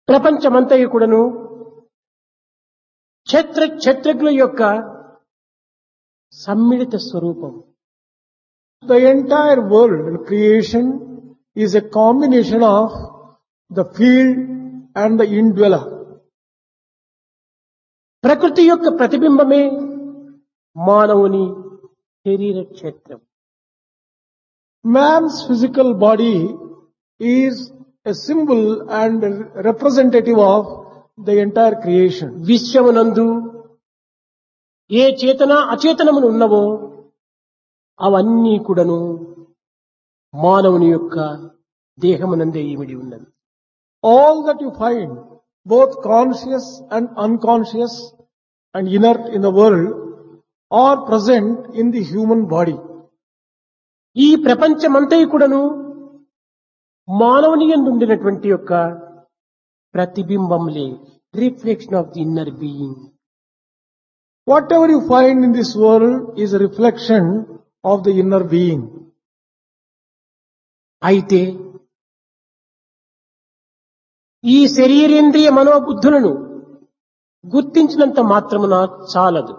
ప్రపంచమంతయు కూడాను క్షేత్ర క్షేత్రజ్ఞుల యొక్క సమ్మిళిత స్వరూపం The entire world and creation is a combination of the field and the indweller. ప్రకృతి యొక్క ప్రతిబింబమే మానవుని శరీర క్షేత్రం Man's physical body is a symbol and a representative of the entire creation. విశ్వమునందు ఏ చేతన అచేతనములు ఉన్నవో అవన్నీ కూడాను మానవుని యొక్క దేహమునందే ఇమిడి ఉన్నది All that you find, both conscious and unconscious and inert in the world, are present in the human body. ఈ ప్రపంచమంతయు కూడాను మానవుని యందు ఉండినటువంటి యొక్క ప్రతిబింబంలే reflection of the inner being Whatever you find in this world is a reflection of the inner being. అయితే ఈ శరీరేంద్రియ మనోబుద్ధులను గుర్తించినంత మాత్రమున చాలదు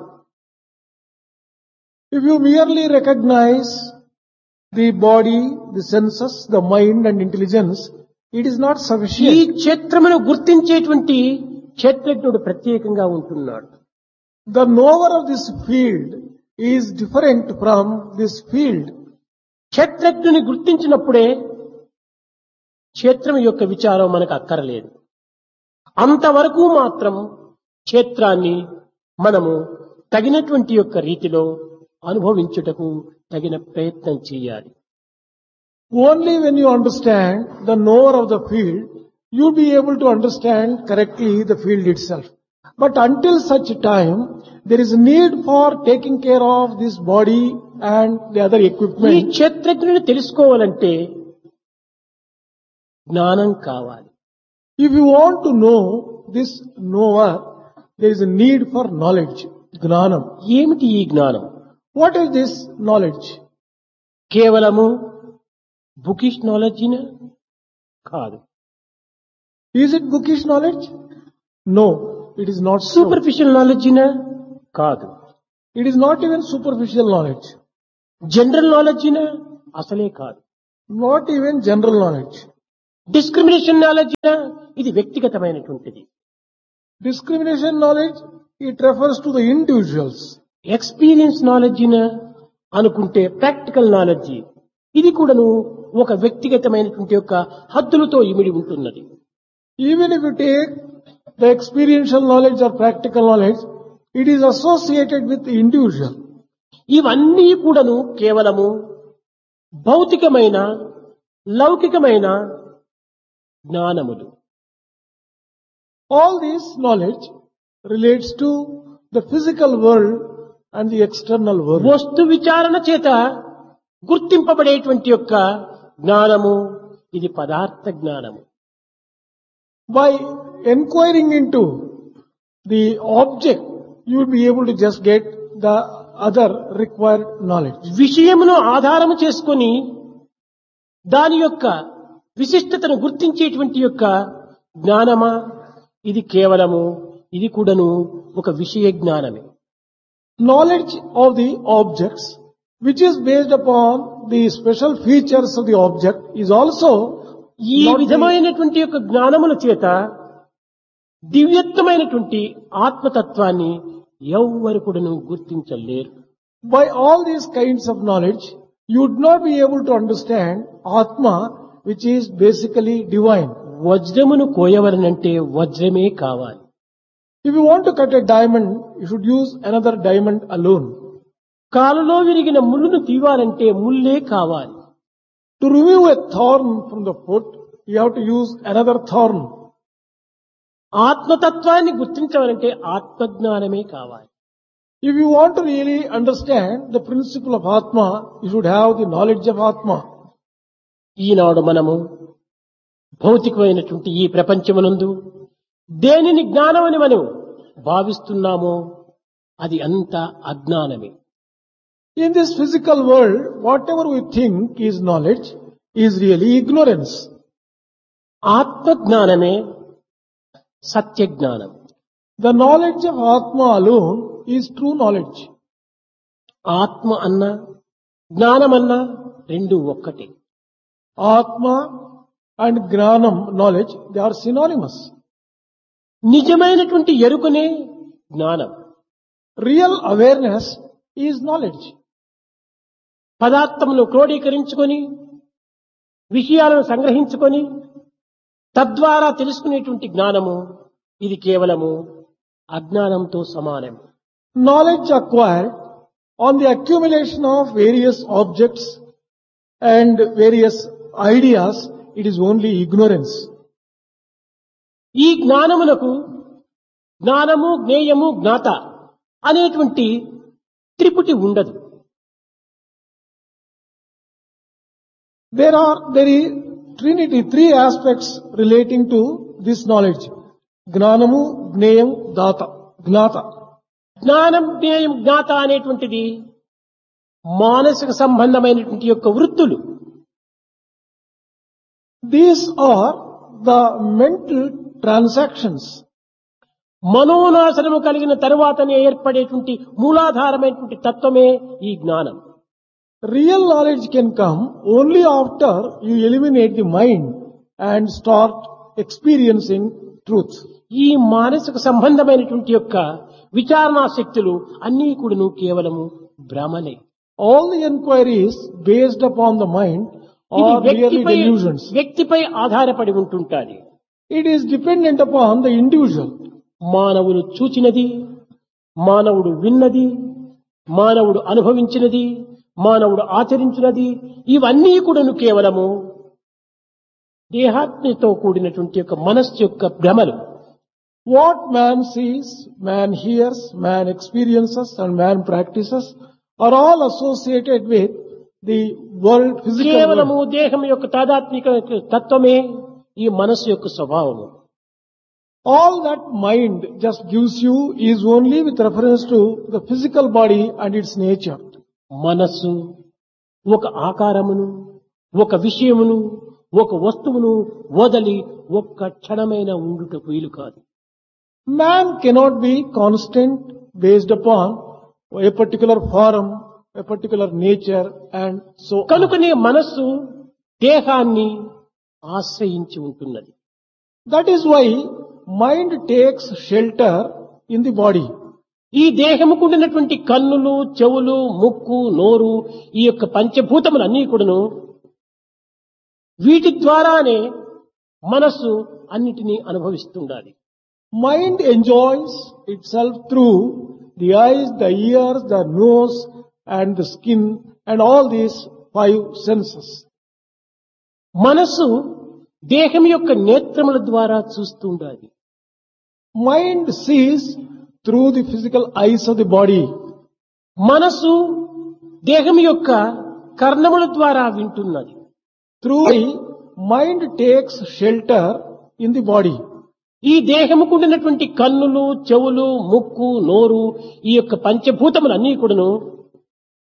If you merely recognize the body, the senses, the mind and intelligence, it is not ఈ sufficient. క్షేత్రమును గుర్తించేటువంటి క్షేత్రజ్ఞుడు ప్రత్యేకంగా ఉంటున్నాడు The knower of this field is different from this field. క్షేత్రజ్ఞుని గుర్తించినప్పుడే క్షేత్రం యొక్క విచారం మనకు అక్కరలేదు అంతవరకు మాత్రం క్షేత్రాన్ని మనము తగినటువంటి యొక్క రీతిలో అనుభవించుటకు తగిన ప్రయత్నం చేయాలి Only when you understand the knower of the field, you'll be able to understand correctly the field itself. But until such time, there is need for taking care of this body and the other ఈ equipment. క్షేత్రజ్ఞుని తెలుసుకోవాలంటే జ్ఞానం కావాలి If you want to know this knower, there is a need for knowledge, gnanam. ఏమిటి ఈ జ్ఞానం What is this knowledge? కేవలము bookish నాలెడ్జిన కాదు Is it bookish knowledge? No, it is not so. Superficial నాలెడ్జిన కాదు It is not even superficial knowledge, general నాలెడ్జిన అసలే కాదు not even general knowledge. Discrimination knowledge ఇది వ్యక్తిగతమైనటువంటిది Discrimination knowledge, it refers to the individuals. Experience knowledge అనుకుంటే practical knowledge ఇది కూడాను ఒక వ్యక్తిగతమైనటువంటి యొక్క హద్దులతో ఇమిడి ఉంటున్నది Even if you take the experiential knowledge or practical knowledge, it is associated with the individual. ఇవన్నీ కూడాను కేవలము భౌతికమైన లౌకికమైన జ్ఞానములు All this knowledge relates to the physical world and the external world. వస్తు విచారణ చేత గుర్తింపబడేటువంటి యొక్క జ్ఞానము ఇది పదార్థ జ్ఞానము By inquiring into the object, you will be able to just get the other required knowledge. విషయమును ఆధారము చేసుకొని దాని యొక్క విశిష్టతను గుర్తించేటువంటి యొక్క జ్ఞానమా ఇది కేవలము ఇది కూడాను ఒక విషయ జ్ఞానమే Knowledge of the objects, which is based upon the special features of the object, is also ఈ not the- విధమైనటువంటి యొక్క జ్ఞానముల చేత దివ్యత్వమైనటువంటి ఆత్మతత్వాన్ని ఎవ్వరు కూడాను గుర్తించలేరు by all these kinds of knowledge, you would not be able to understand Atma, which is basically divine. వజ్రమును కోయవలనంటే వజ్రమే కావాలి If you want to cut a diamond, you should use another diamond alone. కాలులో విరిగిన ముళ్ళును తీవాలంటే ముల్లే కావాలి To remove a thorn from the foot, you have to use another thorn. ఆత్మతత్వాన్ని గుర్తించవాలంటే ఆత్మజ్ఞానమే కావాలి If you want to really understand the principle of Atma, you should have the knowledge of Atma. ఈనాడు మనము భౌతికమైనటువంటి ఈ ప్రపంచమునందు దేనిని జ్ఞానమని మనం భావిస్తున్నామో అది అంతా అజ్ఞానమే In this physical world, whatever we think is knowledge is really ignorance. ఆత్మజ్ఞానమే సత్య జ్ఞానం The knowledge of Atma alone is true knowledge. ఆత్మ అన్నా జ్ఞానమన్నా రెండు ఒక్కటే Atma and Gnanam knowledge, they are synonymous. నిజమైనటువంటి ఎరుకనే జ్ఞానం Real awareness is knowledge. పదార్థమును క్రోడీకరించుకొని విషయాలను సంగ్రహించుకొని తద్వారా తెలుసుకునేటువంటి జ్ఞానము ఇది కేవలము అజ్ఞానంతో సమానం Knowledge acquired on the accumulation of various objects and various ideas, it is only ignorance. ఈ జ్ఞానమునకు జ్ఞానము జ్ఞేయము జ్ఞాత అనేటువంటి త్రిపుటి ఉండదు There are, there is Trinity, three aspects relating to this knowledge. Gnanamu, Gneyam, Data, Gnata. జ్ఞానం జ్ఞేయం జ్ఞాత అనేటువంటిది మానసిక సంబంధమైనటువంటి యొక్క వృత్తులు These are the mental transactions. మనోనాశనము కలిగిన తరువాతనే ఏర్పడేటువంటి మూలాధారమైనటువంటి తత్వమే ఈ జ్ఞానం Real knowledge can come only after you eliminate the mind and start experiencing truth. ఈ మానసిక సంబంధమైనటువంటి యొక్క విచారణా శక్తులు అన్నీ కూడాను కేవలము భ్రమలే All the inquiries based upon the mind ఇది are merely వ్యక్తిపై delusions. వ్యక్తిపై ఆధారపడి ఉంటుంటాది It is dependent upon the individual. మానవుడు చూచినది మానవుడు విన్నది మానవుడు అనుభవించినది మానవుడు ఆచరించినది ఇవన్నీ కూడాను కేవలము దేహాత్మతో కూడినటువంటి యొక్క మనస్సు యొక్క భ్రమలు What man sees, man hears, man experiences and man practices are all associated with the world, physical కేవలము world. దేహం యొక్క తాదాత్మిక తత్వమే ఈ మనస్సు యొక్క స్వభావము All that mind just gives you is only with reference to the physical body and its nature. మనస్సు ఒక ఆకారమును ఒక విషయమును ఒక వస్తువును వదలి ఒక్క క్షణమైన ఉండుట వీలు కాదు Man cannot be constant based upon a particular form, a particular nature and so on. కనుకనే మనస్సు దేహాన్ని ఆశ్రయించి ఉంటున్నది That is why mind takes shelter in the body. ఈ దేహముకు ఉండినటువంటి కన్నులు చెవులు ముక్కు నోరు ఈ యొక్క పంచభూతములు అన్నీ కూడాను వీటి ద్వారానే మనస్సు అన్నిటినీ అనుభవిస్తుండాలి Mind enjoys itself through the eyes, the ears, the nose and the skin and all these five senses. మనస్సు దేహం యొక్క నేత్రముల ద్వారా చూస్తుండాలి Mind sees through the physical eyes of the body. మనస్సు దేహం యొక్క కర్ణముల ద్వారా వింటున్నది Through the mind takes shelter in the body. ఈ దేహముకు ఉండినటువంటి కన్నులు చెవులు ముక్కు నోరు ఈ యొక్క పంచభూతములు అన్నీ కూడాను